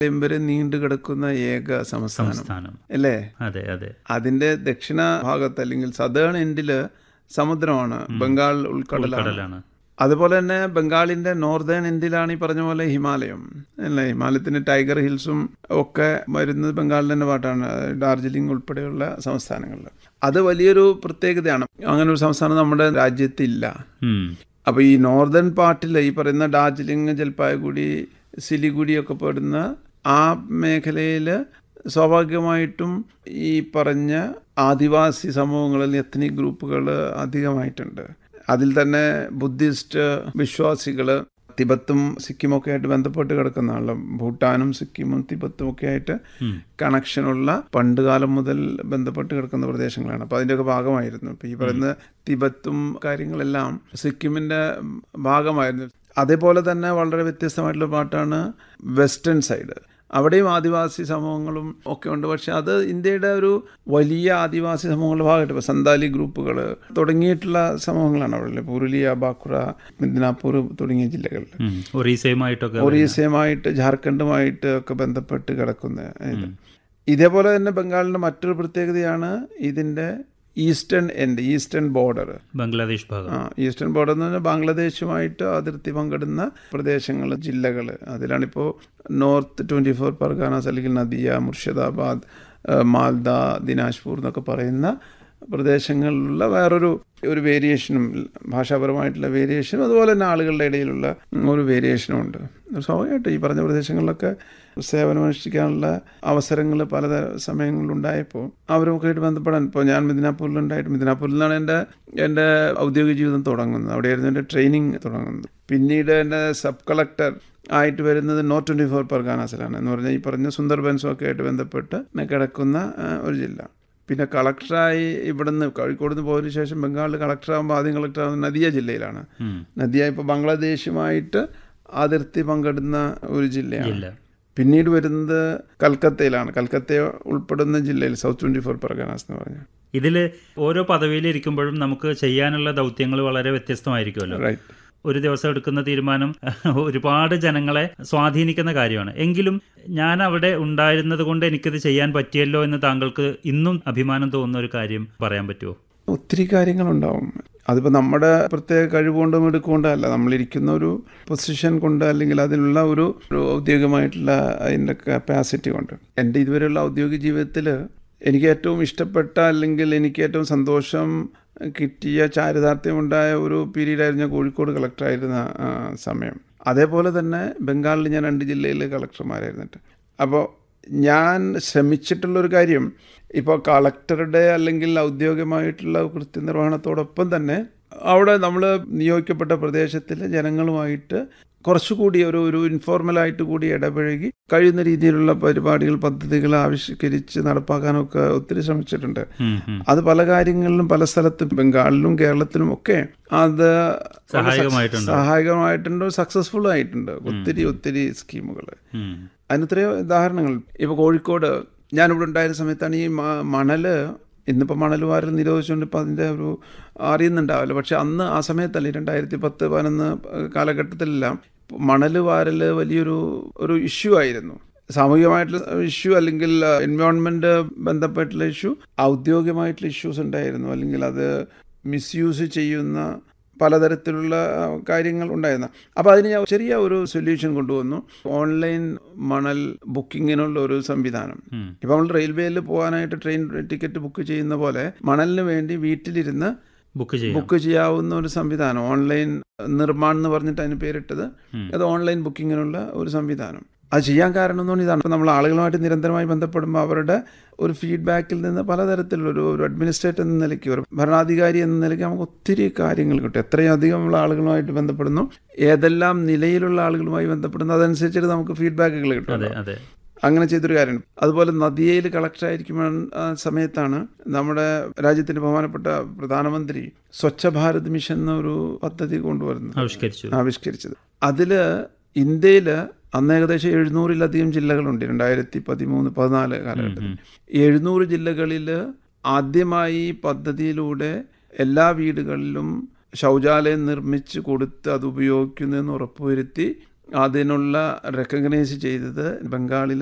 വരെ നീണ്ടു കിടക്കുന്ന ഏക സംസ്ഥാനം സംസ്ഥാനം അല്ലേ അതെ അതെ അതിന്റെ ദക്ഷിണ ഭാഗത്ത് അല്ലെങ്കിൽ സദേൺ എൻഡില് സമുദ്രമാണ് ബംഗാൾ ഉൾക്കടലാണ് കടലാണ് അതുപോലെ തന്നെ ബംഗാളിന്റെ നോർത്തേൺ എൻഡിലാണ് ഈ പറഞ്ഞ പോലെ ഹിമാലയം അല്ലേ ഹിമാലയത്തിന് ടൈഗർ ഹിൽസും ഒക്കെ വരുന്നത് ബംഗാളിൽ തന്നെ പാട്ടാണ് ഡാർജിലിംഗ് ഉൾപ്പെടെയുള്ള സംസ്ഥാനങ്ങളിൽ അത് വലിയൊരു പ്രത്യേകതയാണ് അങ്ങനെ ഒരു സംസ്ഥാനം നമ്മുടെ രാജ്യത്തില്ല ഉം. അപ്പൊ ഈ നോർത്തേൺ പാർട്ടിൽ ഈ പറയുന്ന ഡാർജിലിംഗ് ജൽപായ്ഗുഡി സിലിഗുഡി ഒക്കെ പെടുന്ന ആ മേഖലയിൽ സ്വാഭാവികമായിട്ടും ഈ പറഞ്ഞ ആദിവാസി സമൂഹങ്ങളിൽ എത്നിക് ഗ്രൂപ്പുകൾ അധികമായിട്ടുണ്ട് അതിൽ തന്നെ ബുദ്ധിസ്റ്റ് വിശ്വാസികൾ തിബത്തും സിക്കിമൊക്കെ ആയിട്ട് ബന്ധപ്പെട്ട് കിടക്കുന്നതാണല്ലോ ഭൂട്ടാനും സിക്കിമും തിബത്തും ഒക്കെ ആയിട്ട് കണക്ഷനുള്ള പണ്ടുകാലം മുതൽ ബന്ധപ്പെട്ട് കിടക്കുന്ന പ്രദേശങ്ങളാണ് അപ്പോൾ അതിൻ്റെയൊക്കെ ഭാഗമായിരുന്നു ഇപ്പോൾ ഈ പറയുന്ന തിബത്തും കാര്യങ്ങളെല്ലാം സിക്കിമിൻ്റെ ഭാഗമായിരുന്നു അതേപോലെ തന്നെ വളരെ വ്യത്യസ്തമായിട്ടുള്ള പാട്ടാണ് വെസ്റ്റേൺ സൈഡ് അവിടെയും ആദിവാസി സമൂഹങ്ങളും ഒക്കെ ഉണ്ട് പക്ഷെ അത് ഇന്ത്യയുടെ ഒരു വലിയ ആദിവാസി സമൂഹങ്ങളുടെ ഭാഗമായിട്ട് ഇപ്പോൾ സന്താലി ഗ്രൂപ്പുകൾ തുടങ്ങിയിട്ടുള്ള സമൂഹങ്ങളാണ് അവിടെ പുരുലിയ ബാക്കുറ മിദ്നാപൂർ തുടങ്ങിയ ജില്ലകളിൽ ഉം. ഒറീസയുമായിട്ടൊക്കെ ഒറീസയുമായിട്ട് ജാർഖണ്ഡുമായിട്ട് ഒക്കെ ബന്ധപ്പെട്ട് കിടക്കുന്ന ഇത് ഇതേപോലെ തന്നെ ബംഗാളിൻ്റെ മറ്റൊരു പ്രത്യേകതയാണ് ഇതിൻ്റെ eastern end eastern border Bangladesh ഭാഗം ആ ഈസ്റ്റേൺ ബോർഡർ എന്ന് പറഞ്ഞാൽ ബംഗ്ലാദേശുമായിട്ട് അതിർത്തി പങ്കിടുന്ന പ്രദേശങ്ങൾ ജില്ലകൾ അതിലാണിപ്പോൾ നോർത്ത് ട്വൻറ്റി ഫോർ പർഗാനാസ് അല്ലെങ്കിൽ നദിയ മുർഷിദാബാദ് ആ, മാൽദ ദിനാജ്പൂർ എന്നൊക്കെ പറയുന്ന പ്രദേശങ്ങളിലുള്ള വേറൊരു ഒരു വേരിയേഷനും ഭാഷാപരമായിട്ടുള്ള വേരിയേഷനും അതുപോലെ തന്നെ ആളുകളുടെ ഇടയിലുള്ള ഒരു വേരിയേഷനും ഉണ്ട് സ്വാഭാവികമായിട്ട് ഈ പറഞ്ഞ പ്രദേശങ്ങളിലൊക്കെ സേവനമനുഷ്ഠിക്കാനുള്ള അവസരങ്ങൾ പല സമയങ്ങളിലുണ്ടായപ്പോൾ അവരുമൊക്കെ ആയിട്ട് ബന്ധപ്പെടാൻ ഇപ്പോൾ ഞാൻ മിദിനാപൂരിലുണ്ടായിട്ട് മിദിനാപൂരിൽ നിന്നാണ് എൻ്റെ എൻ്റെ ഔദ്യോഗിക ജീവിതം തുടങ്ങുന്നത് അവിടെയായിരുന്നു എൻ്റെ ട്രെയിനിങ് തുടങ്ങുന്നത് പിന്നീട് എൻ്റെ സബ് കളക്ടർ ആയിട്ട് വരുന്നത് നോർത്ത് ട്വൻറ്റി ഫോർ പർഗാനാസിലാണ് എന്ന് പറഞ്ഞാൽ ഈ പറഞ്ഞ സുന്ദർബൻസും ഒക്കെ ആയിട്ട് ബന്ധപ്പെട്ട് കിടക്കുന്ന ആ, ഒരു ജില്ല പിന്നെ കളക്ടറായി ഇവിടുന്ന് കോഴിക്കോട് നിന്ന് പോയതിനു ശേഷം ബംഗാളിൽ കളക്ടറാകുമ്പോൾ ആദ്യം കളക്ടറാകുന്നത് നദിയ ജില്ലയിലാണ് ഉം. നദിയ ഇപ്പോൾ ബംഗ്ലാദേശുമായിട്ട് അതിർത്തി പങ്കിടുന്ന ഒരു ജില്ലയാണ് ഇല്ല പിന്നീട് വരുന്നത് കൽക്കത്തയിലാണ് കൽക്കത്ത ഉൾപ്പെടുന്ന ജില്ലയിൽ സൗത്ത് ട്വൻറ്റി ഫോർ പർഗാനാസ് എന്ന് പറഞ്ഞു ഇതിൽ ഓരോ പദവിയിൽ ഇരിക്കുമ്പോഴും നമുക്ക് ചെയ്യാനുള്ള ദൗത്യങ്ങൾ വളരെ വ്യത്യസ്തമായിരിക്കുമല്ലോ റൈറ്റ് ഒരു ദിവസം എടുക്കുന്ന തീരുമാനം ഒരുപാട് ജനങ്ങളെ സ്വാധീനിക്കുന്ന കാര്യമാണ് എങ്കിലും ഞാൻ അവിടെ ഉണ്ടായിരുന്നത് കൊണ്ട് എനിക്കത് ചെയ്യാൻ പറ്റിയല്ലോ എന്ന് താങ്കൾക്ക് ഇന്നും അഭിമാനം തോന്നുന്ന ഒരു കാര്യം പറയാൻ പറ്റുമോ ഒത്തിരി കാര്യങ്ങളുണ്ടാവും അതിപ്പോൾ നമ്മുടെ പ്രത്യേക കഴിവുകൊണ്ടും എടുക്കൊണ്ടല്ല നമ്മളിരിക്കുന്ന ഒരു പൊസിഷൻ കൊണ്ട് അല്ലെങ്കിൽ അതിനുള്ള ഒരു ഒരു ഔദ്യോഗികമായിട്ടുള്ള അതിൻ്റെ കപ്പാസിറ്റി കൊണ്ട് എൻ്റെ ഇതുവരെയുള്ള ഔദ്യോഗിക ജീവിതത്തിൽ എനിക്ക് ഏറ്റവും ഇഷ്ടപ്പെട്ട അല്ലെങ്കിൽ എനിക്ക് ഏറ്റവും സന്തോഷം കിട്ടിയ ചാരിതാർത്ഥ്യമുണ്ടായ ഒരു പീരീഡായിരുന്നു ഞാൻ കോഴിക്കോട് കളക്ടറായിരുന്ന ആ, സമയം അതേപോലെ തന്നെ ബംഗാളിൽ ഞാൻ രണ്ട് ജില്ലയിൽ കളക്ടർമാരായിരുന്നിട്ട് അപ്പോൾ ഞാൻ ശ്രമിച്ചിട്ടുള്ളൊരു കാര്യം ഇപ്പോൾ കളക്ടറുടെ അല്ലെങ്കിൽ ഔദ്യോഗികമായിട്ടുള്ള കൃത്യനിർവഹണത്തോടൊപ്പം തന്നെ അവിടെ നമ്മൾ നിയോഗിക്കപ്പെട്ട പ്രദേശത്തിലെ ജനങ്ങളുമായിട്ട് കുറച്ചുകൂടി ഒരു ഒരു ഇൻഫോർമലായിട്ട് കൂടി ഇടപഴകി കഴിയുന്ന രീതിയിലുള്ള പരിപാടികൾ പദ്ധതികൾ ആവിഷ്കരിച്ച് നടപ്പാക്കാനൊക്കെ ഒത്തിരി ശ്രമിച്ചിട്ടുണ്ട് ഉം, ഉം. അത് പല കാര്യങ്ങളിലും പല സ്ഥലത്തും ബംഗാളിലും കേരളത്തിലും ഒക്കെ അത് സഹായകമായിട്ടുണ്ട്. സഹായകമായിട്ടുണ്ട് സക്സസ്ഫുൾ ആയിട്ടുണ്ട് ഒത്തിരി ഒത്തിരി സ്കീമുകൾ ഉം. അതിന് എത്രയോ ഉദാഹരണങ്ങൾ ഇപ്പോൾ കോഴിക്കോട് ഞാനിവിടെ ഉണ്ടായിരുന്ന സമയത്താണ് ഈ മ- മണല് ഇന്നിപ്പോൾ മണൽ വാരൽ നിരോധിച്ചുകൊണ്ട് ഇപ്പോൾ അതിൻ്റെ ഒരു അറിയുന്നുണ്ടാവില്ല പക്ഷെ അന്ന് ആ സമയത്തല്ലേ രണ്ടായിരത്തി പത്ത് പതിനൊന്ന് കാലഘട്ടത്തിലെല്ലാം മണൽ വാരൽ വലിയൊരു ഒരു ഇഷ്യൂ ആയിരുന്നു സാമൂഹികമായിട്ടുള്ള ഇഷ്യൂ അല്ലെങ്കിൽ എൻവയോൺമെൻറ്റ് ബന്ധപ്പെട്ടുള്ള ഇഷ്യൂ ഔദ്യോഗികമായിട്ടുള്ള ഇഷ്യൂസ് ഉണ്ടായിരുന്നു അല്ലെങ്കിൽ അത് മിസ്യൂസ് ചെയ്യുന്ന പലതരത്തിലുള്ള ആ, കാര്യങ്ങൾ ഉണ്ടായിരുന്നു അപ്പോൾ അതിന് ഞാൻ ചെറിയ ഒരു സൊല്യൂഷൻ കൊണ്ടുവന്നു ഓൺലൈൻ മണൽ ബുക്കിങ്ങിനുള്ള ഒരു സംവിധാനം ഉം. ഇപ്പം നമ്മൾ റെയിൽവേയിൽ പോകാനായിട്ട് ട്രെയിൻ ടിക്കറ്റ് ബുക്ക് ചെയ്യുന്ന പോലെ മണലിന് വേണ്ടി വീട്ടിലിരുന്ന് ബുക്ക് ചെയ്യാം ബുക്ക് ചെയ്യാവുന്ന ഒരു സംവിധാനം ഓൺലൈൻ നിർമ്മാൺ എന്ന് പറഞ്ഞിട്ട് അതിന് പേരിട്ടത് ഉം. അത് ഓൺലൈൻ ബുക്കിങ്ങിനുള്ള ഒരു സംവിധാനം അത് ചെയ്യാൻ കാരണം എന്ന് പറഞ്ഞാൽ ഇതാണ് ഇപ്പം നമ്മൾ ആളുകളുമായിട്ട് നിരന്തരമായി ബന്ധപ്പെടുമ്പോൾ അവരുടെ ഒരു ഫീഡ്ബാക്കിൽ നിന്ന് പലതരത്തിലുള്ള ഒരു ഒരു അഡ്മിനിസ്ട്രേറ്റർ എന്ന നിലയ്ക്ക് ഒരു ഭരണാധികാരി എന്ന നിലയ്ക്ക് നമുക്ക് ഒത്തിരി കാര്യങ്ങൾ കിട്ടും എത്രയും അധികം ഉള്ള ആളുകളുമായിട്ട് ബന്ധപ്പെടുന്നു ഏതെല്ലാം നിലയിലുള്ള ആളുകളുമായി ബന്ധപ്പെടുന്നു അതനുസരിച്ചിട്ട് നമുക്ക് ഫീഡ്ബാക്കുകൾ കിട്ടും അതെ അതെ അങ്ങനെ ചെയ്തൊരു കാര്യമാണ് അതുപോലെ നദിയയിൽ കളക്ടറായിരിക്കുമ്പോൾ ആ സമയത്താണ് നമ്മുടെ രാജ്യത്തിൻ്റെ ബഹുമാനപ്പെട്ട പ്രധാനമന്ത്രി സ്വച്ഛ ഭാരത് മിഷൻ എന്നൊരു പദ്ധതി കൊണ്ടുവരുന്നത് ആവിഷ്കരിച്ചു ആവിഷ്കരിച്ചത് അതിൽ ഇന്ത്യയിൽ അന്ന് ഏകദേശം എഴുന്നൂറിലധികം ജില്ലകളുണ്ട് രണ്ടായിരത്തി പതിമൂന്ന് പതിനാല് കാലഘട്ടത്തിൽ എഴുന്നൂറ് ജില്ലകളിൽ ആദ്യമായി ഈ പദ്ധതിയിലൂടെ എല്ലാ വീടുകളിലും ശൗചാലയം നിർമ്മിച്ച് കൊടുത്ത് അത് ഉപയോഗിക്കുന്നതെന്ന് ഉറപ്പുവരുത്തി അതിനുള്ള റെക്കഗ്നൈസ് ചെയ്തത് ബംഗാളിലെ